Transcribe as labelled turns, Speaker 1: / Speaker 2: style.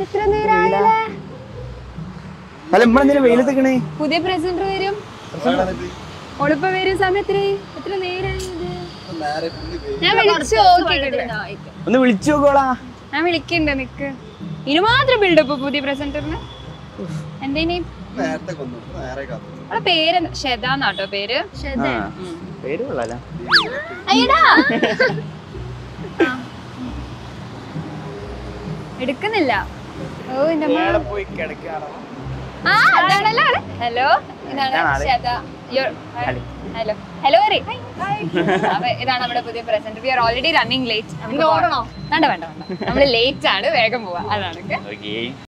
Speaker 1: ഇത്ര നേരമായില്ലേ
Speaker 2: അല്ല നമ്മളെന്തിനാ വെയിലത്തേക്കണേ
Speaker 1: പുതിയ പ്രസിഡന്റ് വരും ഒളിപ്പ വരും സമയത്തിന് എത്ര നേരമായി ഞാൻ വിളിച്ചു നോക്കിയിട്ടുണ്ട്
Speaker 2: ഒന്ന് വിളിച്ചു നോക്കോളാ
Speaker 1: ഞാൻ വിളിക്കണ്ട് നിക്ക് ഇനി മാത്രം ബിൽഡപ്പ് പുതിയ പ്രസന്ററിന് എന്തേനി
Speaker 3: നേരത്തെ കൊന്നു നേരെ കാത്തു
Speaker 1: അവളെ പേര് ഷെദാന്നാട്ടോ പേര്
Speaker 2: ആ, പേര് കൊള്ളാലോ
Speaker 1: അയ്യടാ എടുക്കുന്നില്ല ഓ എന്റെ അമ്മ
Speaker 2: പോയി കിടക്കാറോ
Speaker 1: ആ അതാണല്ലോ ഹലോ ഇതാണ്
Speaker 2: ഇതാണ്
Speaker 1: ഷെദ
Speaker 2: Hello.
Speaker 1: ഹലോ ഹലോ അറി ഇതാണ് നമ്മുടെ പുതിയ present we are already running late വേണ്ട വേണ്ട വേണ്ട നമ്മൾ ലേറ്റ് ആണ് വേഗം പോവാ അതാണ്
Speaker 2: ഓക്കേ